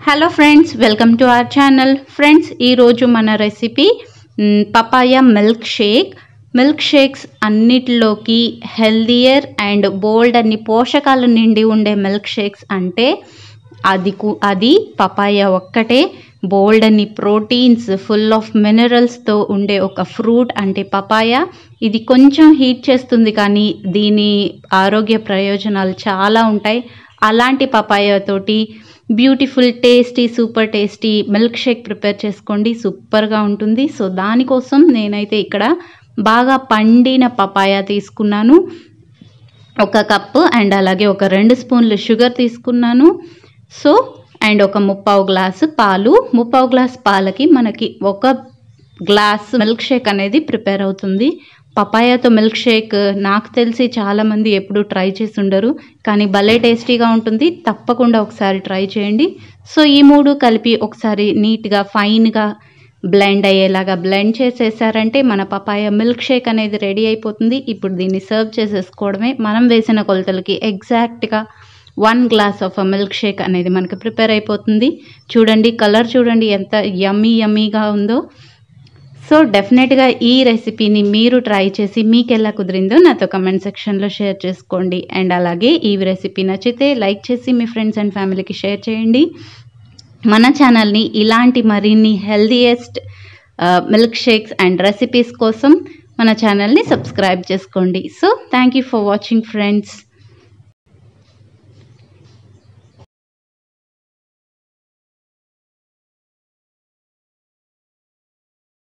hello friends welcome to our channel friends ఈరోజు మన recipe మ్, papaya milk shake milk shakes అన్నిటిలోకి healthier and బోల్డ్ అన్ని పోషకాలు నిండి ఉండే మిల్క్ షేక్స్ అంటే అది కు- అది పపాయ ఒక్కటే బోల్డ్ అని ప్రోటీన్స్ ఫుల్ ఆఫ్ మినరల్స్తో ఉండే ఒక ఫ్రూట్ అంటే పపాయ ఇది కొంచెం హీట్ చేస్తుంది కానీ దీని ఆరోగ్య ప్రయోజనాలు చాలా ఉంటాయి అలాంటి పపాయ తోటి beautiful tasty super tasty milk shake prepare చేసుకోండి సూపర్గా ఉంటుంది సో దానికోసం నేనైతే ఇక్కడ బాగా పండిన పపాయ తీసుకున్నాను ఒక కప్పు అండ్ అలాగే ఒక రెండు స్పూన్లు షుగర్ తీసుకున్నాను సో అండ్ ఒక ముప్పావు గ్లాసు పాలు ముప్పావు గ్లాస్ పాలకి మనకి ఒక గ్లాస్ మిల్క్ షేక్ అనేది ప్రిపేర్ అవుతుంది పపాయాతో మిల్క్ షేక్ నాకు తెలిసి చాలామంది ఎప్పుడు ట్రై చేసి ఉండరు కానీ భలే టేస్టీగా ఉంటుంది తప్పకుండా ఒకసారి ట్రై చేయండి సో ఈ మూడు కలిపి ఒకసారి నీట్గా ఫైన్గా బ్లెండ్ అయ్యేలాగా బ్లెండ్ చేసేసారంటే మన పపాయ మిల్క్ షేక్ అనేది రెడీ అయిపోతుంది ఇప్పుడు దీన్ని సర్వ్ చేసేసుకోవడమే మనం వేసిన కొలతలకి ఎగ్జాక్ట్గా one glass of milk shake అనేది మనకి ప్రిపేర్ అయిపోతుంది చూడండి కలర్ చూడండి ఎంత యమ్మీ యమ్మీగా ఉందో సో డెఫినెట్గా ఈ రెసిపీని మీరు ట్రై చేసి మీకు ఎలా కుదిరిందో నాతో కమెంట్ సెక్షన్లో షేర్ చేసుకోండి అండ్ అలాగే ఈ రెసిపీ నచ్చితే లైక్ చేసి మీ ఫ్రెండ్స్ అండ్ ఫ్యామిలీకి షేర్ చేయండి మన ఛానల్ని ఇలాంటి మరిన్ని healthiest milk shakes and recipes కోసం మన ఛానల్ని సబ్స్క్రైబ్ చేసుకోండి so thank you for watching friends